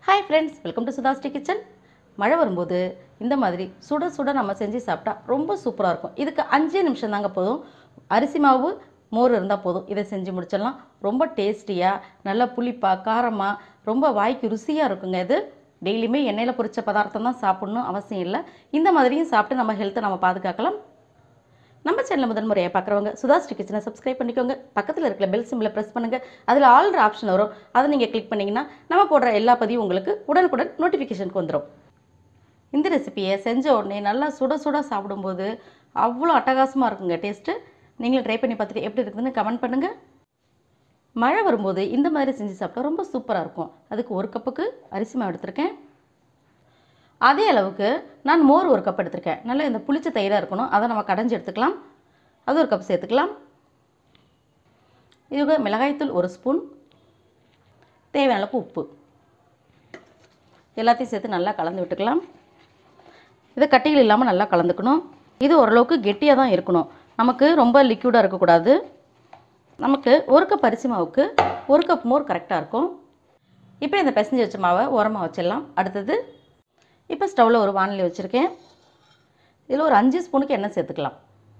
hi friends welcome to Sudhasri kitchen மழை வரும்போது இந்த மாதிரி சுட சுட நம்ம செஞ்சு சாப்பிட்டா ரொம்ப சூப்பராக இருக்கும் இதுக்கு அஞ்சே நிமிஷம் தாங்க போதும் அரிசி மாவு மோர் இருந்தால் போதும் இதை செஞ்சு முடிச்சிடலாம் ரொம்ப டேஸ்டியாக நல்லா புளிப்பாக காரமாக ரொம்ப வாய்க்கு ருசியாக இருக்குங்க இது டெய்லியுமே எண்ணெயில் பொரிச்ச பதார்த்தம் தான் சாப்பிடணும் அவசியம் இல்லை இந்த மாதிரியும் சாப்பிட்டு நம்ம ஹெல்த்தை நம்ம பாதுகாக்கலாம் நம்ம சேனல் முதல் முறையாக பார்க்குறவங்க சுதாஸ்ரீ கிச்சனை சப்ஸ்கிரைப் பண்ணிக்கோங்க பக்கத்தில் இருக்கிற பெல் சிம்பிளை ப்ரெஸ் பண்ணுங்கள் அதில் ஆல்ற ஆப்ஷன் வரும் அதை நீங்கள் கிளிக் பண்ணிங்கன்னா நம்ம போடுற எல்லா பதிவும் உங்களுக்கு உடனுக்குடன் நோட்டிஃபிகேஷனுக்கு வந்துடும் இந்த ரெசிபியை செஞ்ச உடனே நல்லா சுட சுட சாப்பிடும்போது அவ்வளோ அட்டகாசமாக இருக்குங்க டேஸ்ட்டு நீங்களும் ட்ரை பண்ணி பார்த்துட்டு எப்படி இருக்குதுன்னு கமெண்ட் பண்ணுங்கள் மழை வரும்போது இந்த மாதிரி செஞ்சு சாப்பிட்டா ரொம்ப சூப்பராக இருக்கும் அதுக்கு ஒரு கப்புக்கு அரிசி மாவு எடுத்திருக்கேன் அதே அளவுக்கு நான் மோர் ஒரு கப் எடுத்திருக்கேன் நல்லா இந்த புளிச்ச தயிராக இருக்கணும் அதை நம்ம கடைஞ்சி எடுத்துக்கலாம் அது ஒரு கப் சேர்த்துக்கலாம் இதுக்கு மிளகாய்த்தூள் ஒரு ஸ்பூன் தேவையான அளவுக்கு உப்பு எல்லாத்தையும் சேர்த்து நல்லா கலந்து விட்டுக்கலாம் இதை கட்டிகள் இல்லாமல் நல்லா கலந்துக்கணும் இது ஓரளவுக்கு கெட்டியாக தான் இருக்கணும் நமக்கு ரொம்ப லிக்யூடாக இருக்கக்கூடாது நமக்கு ஒரு கப் அரிசி மாவுக்கு ஒரு கப் மோர் கரெக்டாக இருக்கும் இப்போ இந்த பிசைஞ்சு வச்ச மாவை ஓரமாக வச்சிடலாம் அடுத்தது இப்போ ஸ்டவ்வில் ஒரு வானிலை வச்சுருக்கேன் இதில் ஒரு அஞ்சு ஸ்பூனுக்கு எண்ணெய் சேர்த்துக்கலாம்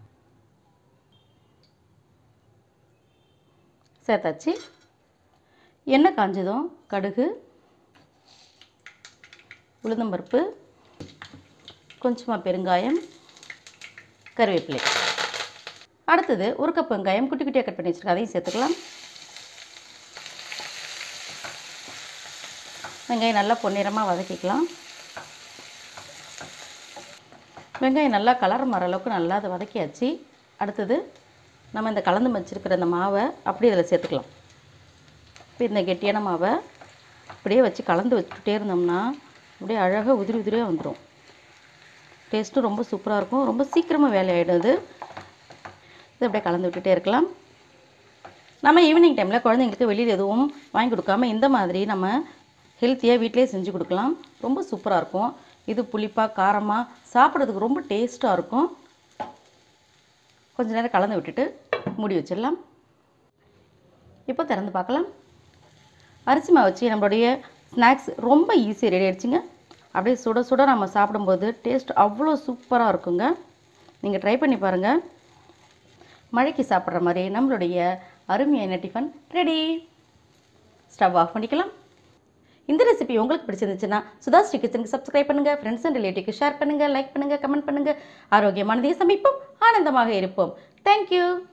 சேர்த்தாச்சு எண்ணெய் காஞ்சதும் கடுகு உளுந்தம்பருப்பு கொஞ்சமாக பெருங்காயம் கருவேப்பிலை அடுத்தது ஒரு கப் வெங்காயம் குட்டி குட்டியாக கட் பண்ணி வச்சுருக்கேன் அதையும் சேர்த்துக்கலாம் வெங்காயம் நல்லா பொன்னிறமாக வதக்கிக்கலாம் வெங்காயம் நல்லா கலர் மாற அளவுக்கு நல்லா அதை வதக்கியாச்சு அடுத்தது நம்ம இந்த கலந்து வச்சுருக்கிற இந்த மாவை அப்படியே இதில் சேர்த்துக்கலாம் இப்போ இந்த கெட்டியான மாவை அப்படியே வச்சு கலந்து வச்சுக்கிட்டே இருந்தோம்னா அப்படியே அழகாக உதிரி உதிரியாக வந்துடும் டேஸ்ட்டும் ரொம்ப சூப்பராக இருக்கும் ரொம்ப சீக்கிரமாக வேலையாயிடும் இது இது அப்படியே கலந்து விட்டுட்டே இருக்கலாம் நம்ம ஈவினிங் டைமில் குழந்தைங்களுக்கு வெளியில் எதுவும் வாங்கி கொடுக்காம இந்த மாதிரி நம்ம ஹெல்த்தியாக வீட்டிலே செஞ்சு கொடுக்கலாம் ரொம்ப சூப்பராக இருக்கும் இது புளிப்பாக காரமாக சாப்பிட்றதுக்கு ரொம்ப டேஸ்ட்டாக இருக்கும் கொஞ்ச நேரம் கலந்து விட்டுட்டு மூடி வச்சிடலாம் இப்போ திறந்து பார்க்கலாம் அரிசி மாவு வச்சு நம்மளுடைய ஸ்நாக்ஸ் ரொம்ப ஈஸியாக ரெடி ஆயிடுச்சுங்க அப்படியே சுட சுட நம்ம சாப்பிடும்போது டேஸ்ட் அவ்வளோ சூப்பராக இருக்குங்க நீங்கள் ட்ரை பண்ணி பாருங்கள் மழைக்கு சாப்பிட்ற மாதிரி நம்மளுடைய அருமையான டிஃபன் ரெடி ஸ்டவ் ஆஃப் பண்ணிக்கலாம் இந்த ரெசிபி உங்களுக்கு பிடிச்சிருந்துச்சுன்னா சுதாஸ்ரீ கிச்சனுக்கு சப்ஸ்கிரைப் பண்ணுங்கள் ஃப்ரெண்ட்ஸ் அண்ட் ரிலேட்டிவ்க்கு ஷேர் பண்ணுங்கள் லைக் பண்ணுங்கள் கமெண்ட் பண்ணுங்கள் ஆரோக்கியமானதையும் சமைப்போம் ஆனந்தமாக இருப்போம் தேங்க்யூ